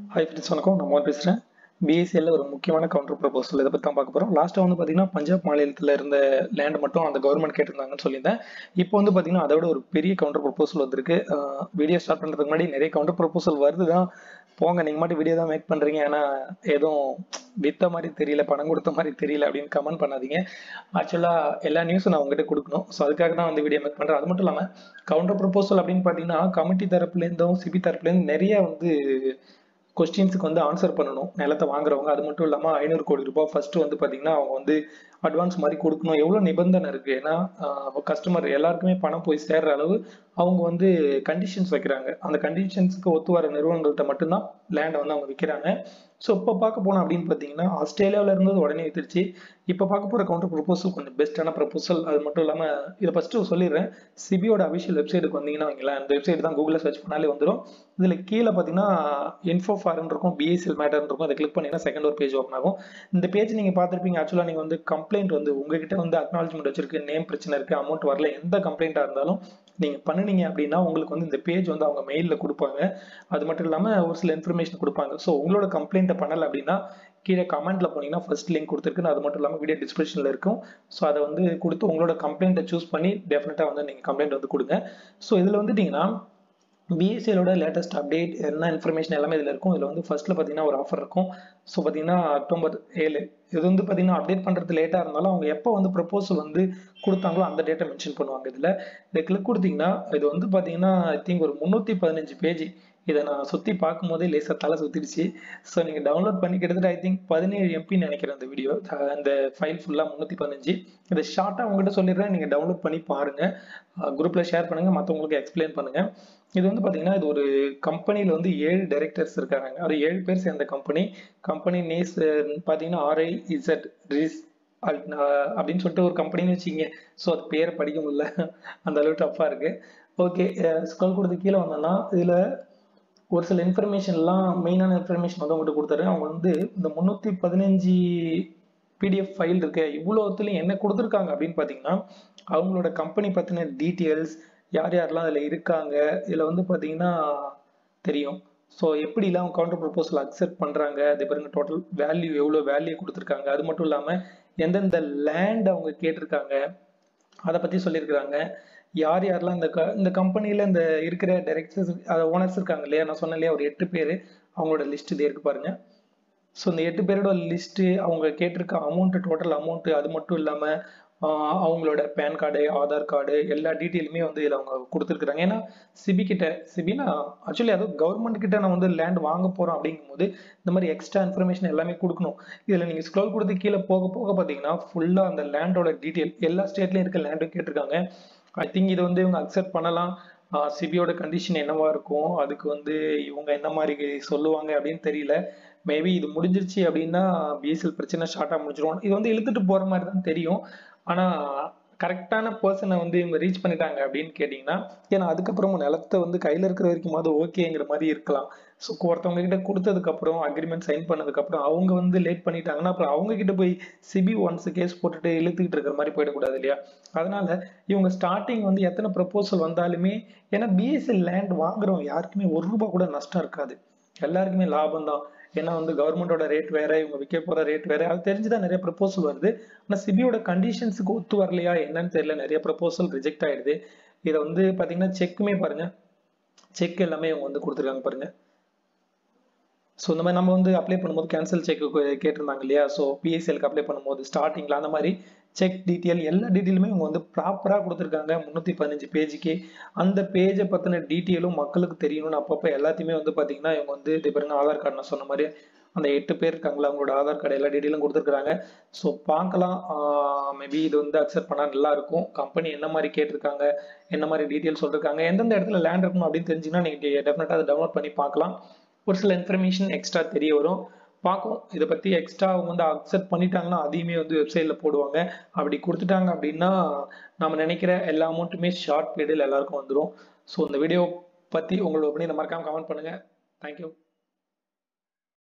hi friends வணக்கம் நான் மோகன் பேசுகிறேன் பிஎஸ்சியில் ஒரு முக்கியமான கவுண்டர் ப்ரொபோசல் இதை பற்றி தான் பார்க்க போகிறோம் லாஸ்ட்டாக வந்து பார்த்தீங்கன்னா பஞ்சாப் மாநிலத்தில் இருந்த லேண்ட் மட்டும் அந்த கவர்மெண்ட் கேட்டிருந்தாங்கன்னு சொல்லியிருந்தேன் இப்போ வந்து பார்த்தீங்கன்னா அதை விட ஒரு பெரிய கவுண்டர் ப்ரொபோசல் வந்திருக்கு வீடியோ ஸ்டார்ட் பண்ணுறதுக்கு முன்னாடி நிறைய கவுண்டர் ப்ரொபோசல் வருது தான் போங்க நீங்கள் மட்டும் வீடியோ தான் மேக் பண்ணுறீங்க ஏன்னா எதுவும் வித்த மாதிரி தெரியல பணம் கொடுத்த மாதிரி தெரியல அப்படின்னு கமெண்ட் பண்ணாதீங்க ஆக்சுவலாக எல்லா நியூஸும் நான் உங்ககிட்ட கொடுக்கணும் ஸோ அதுக்காக தான் வந்து வீடியோ மேக் பண்ணுறேன் அது மட்டும் இல்லாமல் கவுண்டர் ப்ரொபோசல் அப்படின்னு பார்த்தீங்கன்னா கமிட்டி தரப்புலேருந்தும் சிபி தரப்புலேருந்து நிறைய வந்து கொஸ்டின்ஸுக்கு வந்து ஆன்சர் பண்ணணும் நிலத்தை வாங்குறவங்க அது மட்டும் இல்லாமல் ஐநூறு கோடி ரூபாய் ஃபர்ஸ்ட் வந்து பார்த்தீங்கன்னா அவங்க வந்து அட்வான்ஸ் மாதிரி கொடுக்கணும் எவ்வளோ நிபந்தனை இருக்கு ஏன்னா கஸ்டமர் எல்லாருக்குமே பணம் போய் சேர்ற அளவு அவங்க வந்து கண்டிஷன்ஸ் வைக்கிறாங்க அந்த கண்டிஷன்ஸுக்கு ஒத்து வர நிறுவனங்கள்கிட்ட மட்டும்தான் லேண்டை வந்து அவங்க விற்கிறாங்க ஸோ இப்போ பார்க்க போனோம் அப்படின்னு பார்த்தீங்கன்னா ஆஸ்திரேலியாவில் இருந்தது உடனே வித்துருச்சு இப்போ பார்க்க போகிற கவுண்டர் ப்ரொபோசல் கொஞ்சம் பெஸ்ட்டான ப்ரொபோசல் அது மட்டும் இல்லாமல் இதை ஃபஸ்ட்டு சொல்லிடுறேன் சிபியோட அபிஷியல் வெப்சைட்டுக்கு வந்தீங்கன்னா வைங்களேன் அந்த வெப்சைட் தான் கூகுளில் சர்ச் பண்ணாலே வந்துடும் இதில் கீழே பார்த்தீங்கன்னா இன்ஃபோ ஃபாரன் இருக்கும் பிஎஸ்எல் மேட்டர் இருக்கும் அதை கிளிக் பண்ணிங்கன்னா செகண்ட் ஒரு பேஜ் ஓப்பன் ஆகும் இந்த பேஜ் நீங்கள் பார்த்துருப்பீங்க ஆக்சுவலாக நீங்கள் வந்து கம்ப்ளைண்ட் வந்து உங்ககிட்ட வந்து அக்னாலஜ்மெண்ட் வச்சிருக்கு நேம் பிரச்சனை இருக்குது அமௌண்ட் வரல எந்த கம்ப்ளைண்ட்டாக இருந்தாலும் நீங்கள் பண்ணுனீங்க அப்படின்னா உங்களுக்கு வந்து இந்த பேஜ் வந்து அவங்க மெயிலில் கொடுப்பாங்க அது மட்டும் இல்லாமல் ஒரு சில இன்ஃபர்மேஷன் கொடுப்பாங்க ஸோ உங்களோட கம்ப்ளைண்ட்டை பண்ணலை அப்படின்னா கீழே கமெண்ட்ல போனீங்கன்னா ஃபர்ஸ்ட் லிங்க் கொடுத்துருக்கு அது மட்டும் இல்லாமல் வீடியோ டிஸ்கிரிப்ஷனில் இருக்கும் ஸோ அதை வந்து கொடுத்து உங்களோட கம்ப்ளைண்ட்டை சூஸ் பண்ணி டெஃபினட்டாக வந்து நீங்கள் கம்ப்ளைண்ட் வந்து கொடுங்க ஸோ இதில் வந்துட்டீங்கன்னா பிஎஸ்சியோட லேட்டஸ்ட் அப்டேட் என்ன இன்ஃபர்மேஷன் எல்லாமே இதில் இருக்கும் இதில் வந்து ஃபர்ஸ்ட்டில் பார்த்தீங்கன்னா ஒரு ஆஃபர் இருக்கும் ஸோ பார்த்தீங்கன்னா அக்டோபர் ஏழு இது வந்து பார்த்தீங்கன்னா அப்டேட் பண்ணுறது லேட்டாக இருந்தாலும் அவங்க எப்போ வந்து ப்ரப்போசல் வந்து கொடுத்தாங்களோ அந்த டேட்டை மென்ஷன் பண்ணுவாங்க இதில் இதை கிளிக் கொடுத்தீங்கன்னா இது வந்து பார்த்தீங்கன்னா ஐ திங்க் ஒரு முந்நூற்றி பதினஞ்சு பேஜ் இதை நான் சுற்றி பார்க்கும்போதே லேசாக தலை சுற்றிடுச்சு ஸோ நீங்கள் டவுன்லோட் பண்ணி கிட்டத்தட்ட ஐ திங்க் பதினேழு எம்பின்னு நினைக்கிறேன் அந்த வீடியோ அந்த ஃபைல் ஃபுல்லாக முந்நூற்றி பதினஞ்சு இதை ஷார்ட்டாக உங்ககிட்ட சொல்லிடுறேன் நீங்கள் டவுன்லோட் பண்ணி பாருங்கள் குரூப்பில் ஷேர் பண்ணுங்கள் மற்றவங்களுக்கு எக்ஸ்பிளைன் பண்ணுங்கள் இது வந்து பார்த்தீங்கன்னா இது ஒரு கம்பெனியில் வந்து ஏழு டைரக்டர்ஸ் இருக்காங்க அது ஏழு பேர் சேர்ந்த கம்பெனி கம்பெனி நேஸ் பார்த்தீங்கன்னா ஆர்ஐ இசட் ரிஸ் அப்படின்னு சொல்லிட்டு ஒரு கம்பெனின்னு வச்சிங்க ஸோ அது பேரை படிக்க முடியல அந்த அளவு டஃப்பாக இருக்கு ஓகே ஸ்கல் கொடுத்து கீழே வந்தோம்னா இதில் ஒரு சில இன்ஃபர்மேஷன்லாம் மெயினான இன்ஃபர்மேஷன் வந்து அவங்ககிட்ட கொடுத்தாரு அவங்க வந்து இந்த முந்நூற்றி பதினஞ்சு பிடிஎஃப் ஃபைல் இருக்கு இவ்வளோத்துலையும் என்ன கொடுத்துருக்காங்க அப்படின்னு பார்த்தீங்கன்னா அவங்களோட கம்பெனி பற்றின டீட்டெயில்ஸ் யார் யாரெல்லாம் அதில் இருக்காங்க இதில் வந்து பார்த்தீங்கன்னா தெரியும் ஸோ எப்படிலாம் கவுண்டர் ப்ரொபோசல் அக்செப்ட் பண்ணுறாங்க அதே பாருங்க டோட்டல் வேல்யூ எவ்வளோ வேல்யூ கொடுத்துருக்காங்க அது மட்டும் இல்லாமல் எந்தெந்த லேண்ட் அவங்க கேட்டிருக்காங்க அதை பற்றி சொல்லியிருக்கிறாங்க யார் யாரெல்லாம் இந்த க இந்த கம்பெனியில் இந்த இருக்கிற டைரக்டர்ஸ் அதை ஓனர்ஸ் இருக்காங்க இல்லையா நான் சொன்னேன் இல்லையா ஒரு எட்டு பேர் அவங்களோட லிஸ்ட் இது இருக்கு பாருங்க ஸோ இந்த எட்டு பேரோட லிஸ்ட்டு அவங்க கேட்டிருக்க அமௌண்ட்டு டோட்டல் அமௌண்ட்டு அது மட்டும் இல்லாமல் அவங்களோட பேன் கார்டு ஆதார் கார்டு எல்லா டீட்டெயிலுமே வந்து இதில் அவங்க கொடுத்துருக்குறாங்க ஏன்னா சிபி கிட்ட சிபினா ஆக்சுவலி அதுவும் கவர்மெண்ட் கிட்ட நான் வந்து லேண்ட் வாங்க போகிறோம் அப்படிங்கும்போது இந்த மாதிரி எக்ஸ்ட்ரா இன்ஃபர்மேஷன் எல்லாமே கொடுக்கணும் இதில் நீங்கள் ஸ்க்ரோல் கொடுத்து கீழே போக போக பார்த்தீங்கன்னா ஃபுல்லாக அந்த லேண்டோட டீட்டெயில் எல்லா ஸ்டேட்லையும் இருக்க லேண்டும் கேட்டிருக்காங்க ஐ திங்க் இதை வந்து இவங்க அக்செப்ட் பண்ணலாம் சிபியோட கண்டிஷன் என்னவா இருக்கும் அதுக்கு வந்து இவங்க என்ன மாதிரி சொல்லுவாங்க அப்படின்னு தெரியல மேபி இது முடிஞ்சிருச்சு அப்படின்னா பிஎஸ்எல் பிரச்சனை ஷார்ட்டாக முடிஞ்சிடும் இது வந்து இழுத்துட்டு போகிற மாதிரி தான் தெரியும் ஆனால் கரெக்டான பர்சனை வந்து இவங்க ரீச் பண்ணிட்டாங்க அப்படின்னு கேட்டிங்கன்னா ஏன்னா அதுக்கப்புறமும் நிலத்தை வந்து கையில் இருக்கிற வரைக்கும் அது ஓகேங்கிற மாதிரி இருக்கலாம் ஸோ ஒருத்தவங்க கிட்ட கொடுத்ததுக்கப்புறம் அக்ரிமெண்ட் சைன் பண்ணதுக்கப்புறம் அவங்க வந்து லேட் பண்ணிட்டாங்கன்னா அப்புறம் அவங்க கிட்ட போய் சிபி ஒன்ஸ் கேஸ் போட்டுட்டு இழுத்துக்கிட்டு இருக்கிற மாதிரி போயிடக்கூடாது இல்லையா அதனால இவங்க ஸ்டார்டிங் வந்து எத்தனை ப்ரப்போசல் வந்தாலுமே ஏன்னா பிஎஸ்எல் லேண்ட் வாங்குறவங்க யாருக்குமே ஒரு ரூபா கூட நஷ்டம் இருக்காது எல்லாருக்குமே லாபம் தான் ஏன்னா வந்து கவர்மெண்டோட ரேட் வேற இவங்க விற்க போற ரேட் வேற அது தெரிஞ்சுதான் நிறைய ப்ரப்போசல் வருது ஆனால் சிபியோட கண்டிஷன்ஸுக்கு ஒத்து வரலையா என்னன்னு தெரியல நிறைய ப்ரப்போசல் ரிஜெக்ட் ஆயிடுது இதை வந்து பாத்தீங்கன்னா செக்குமே பாருங்க செக் எல்லாமே இவங்க வந்து கொடுத்துருக்காங்க பாருங்க ஸோ இந்த மாதிரி நம்ம வந்து அப்ளை பண்ணும்போது கேன்சல் செக் கேட்டிருந்தாங்க இல்லையா ஸோ பிஎஸ்எலுக்கு அப்ளை பண்ணும்போது ஸ்டார்டிங்கில் அந்த மாதிரி செக் டீட்டெயில் எல்லா டீட்டெயிலுமே இவங்க வந்து ப்ராப்பராக கொடுத்துருக்காங்க முந்நூற்றி பதினஞ்சு பேஜுக்கு அந்த பேஜை பற்றின டீட்டெயிலும் மக்களுக்கு தெரியணும்னு அப்பப்போ எல்லாத்தையுமே வந்து பார்த்தீங்கன்னா இவங்க வந்து இது பாருங்க ஆதார் கார்டு நான் சொன்ன மாதிரி அந்த எட்டு பேர் இருக்காங்களா அவங்களோட ஆதார் கார்டு எல்லா டீட்டெயிலும் கொடுத்துருக்காங்க ஸோ பார்க்கலாம் மேபி இது வந்து அக்செப்ட் பண்ணால் நல்லா இருக்கும் கம்பெனி என்ன மாதிரி கேட்டிருக்காங்க என்ன மாதிரி டீட்டெயில் சொல்லிருக்காங்க எந்தெந்த இடத்துல லேண்ட் இருக்கணும் அப்படின்னு தெரிஞ்சுன்னா நீங்கள் டெஃபினட்டாக அதை டவுன்லோட் பண்ணி பார்க்கலாம் ஒரு சில இன்ஃபர்மேஷன் எக்ஸ்ட்ரா தெரிய வரும் பார்க்கும் இதை பற்றி எக்ஸ்ட்ரா அவங்க வந்து அக்செப்ட் பண்ணிட்டாங்கன்னா அதையுமே வந்து வெப்சைட்டில் போடுவாங்க அப்படி கொடுத்துட்டாங்க அப்படின்னா நம்ம நினைக்கிற எல்லா அமௌண்ட்டுமே ஷார்ட் பீரியடில் எல்லாருக்கும் வந்துடும் ஸோ இந்த வீடியோ பற்றி உங்களோட ஒப்பீனியன் மறக்காமல் கமெண்ட் பண்ணுங்கள் தேங்க்யூ